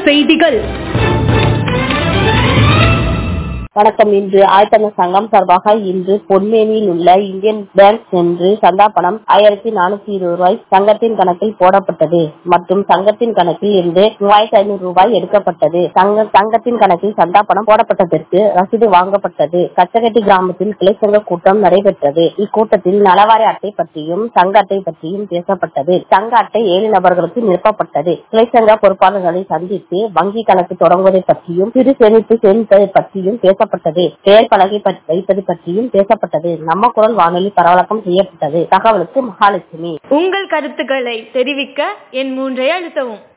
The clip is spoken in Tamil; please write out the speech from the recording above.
செய்திகள் வணக்கம் இன்று ஆழ்த்தமிழ் சங்கம் சார்பாக இன்று பொன்மேனியில் உள்ள இந்தியன் பேங்க் சென்று சந்தா பணம் ஆயிரத்தி நானூத்தி இருபது ரூபாய் சங்கத்தின் கணக்கில் போடப்பட்டது மற்றும் சங்கத்தின் கணக்கில் இருந்து மூவாயிரத்தி ஐநூறு ரூபாய் எடுக்கப்பட்டது சங்க சங்கத்தின் கணக்கில் சந்தா பணம் போடப்பட்டதற்கு ரசீது வாங்கப்பட்டது கச்சகட்டி கிராமத்தில் கிளை சங்க கூட்டம் நடைபெற்றது இக்கூட்டத்தில் நலவாரி அட்டை பற்றியும் சங்க அட்டை பற்றியும் பேசப்பட்டது சங்க அட்டை ஏழு நபர்களுக்கு நிரப்பப்பட்டது கிளை சங்க பொறுப்பாளர்களை சந்தித்து வங்கி கணக்கு தொடங்குவதை பற்றியும் சிறு சேமிப்பு சேமிப்பதை பற்றியும் பேசப்பட்டது பெயர் பலகை பற்றி- வைப்பது பற்றியும் பேசப்பட்டது நம்ம குரல் வானொலி பரவலாக்கம் செய்யப்பட்டது தகவலுக்கு மகாலட்சுமி உங்கள் கருத்துக்களை தெரிவிக்க என் மூன்றை அழுத்தவும்